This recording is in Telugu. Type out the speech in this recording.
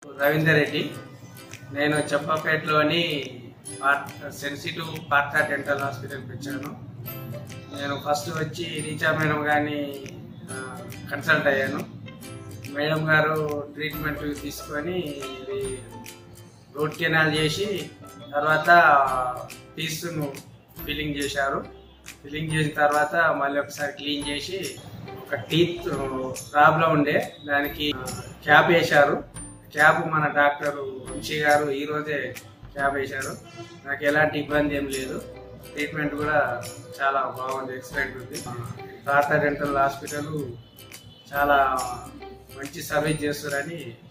రవీందర్ రెడ్డి నేను చెప్పపేటలోని సెన్సిటివ్ పార్తా డెంటల్ హాస్పిటల్కి వచ్చాను నేను ఫస్ట్ వచ్చి రీచా మేడం గారిని కన్సల్ట్ అయ్యాను మేడం గారు ట్రీట్మెంట్ తీసుకొని ఇది రూట్ కెనాల్ చేసి తర్వాత పీస్ను ఫిల్లింగ్ చేశారు ఫిల్లింగ్ చేసిన తర్వాత మళ్ళీ ఒకసారి క్లీన్ చేసి ఒక టీత్ ప్రాబ్లం ఉండే దానికి క్యాప్ వేశారు క్యాప్ మన డాక్టర్ వంశీ గారు ఈ రోజే క్యాప్ వేశారు నాకు ఎలాంటి ఇబ్బంది ఏం లేదు ట్రీట్మెంట్ కూడా చాలా బాగుంది ఎక్సలెంట్ ఉంది టాటా డెంటల్ హాస్పిటల్ చాలా మంచి సర్వీస్ చేస్తారని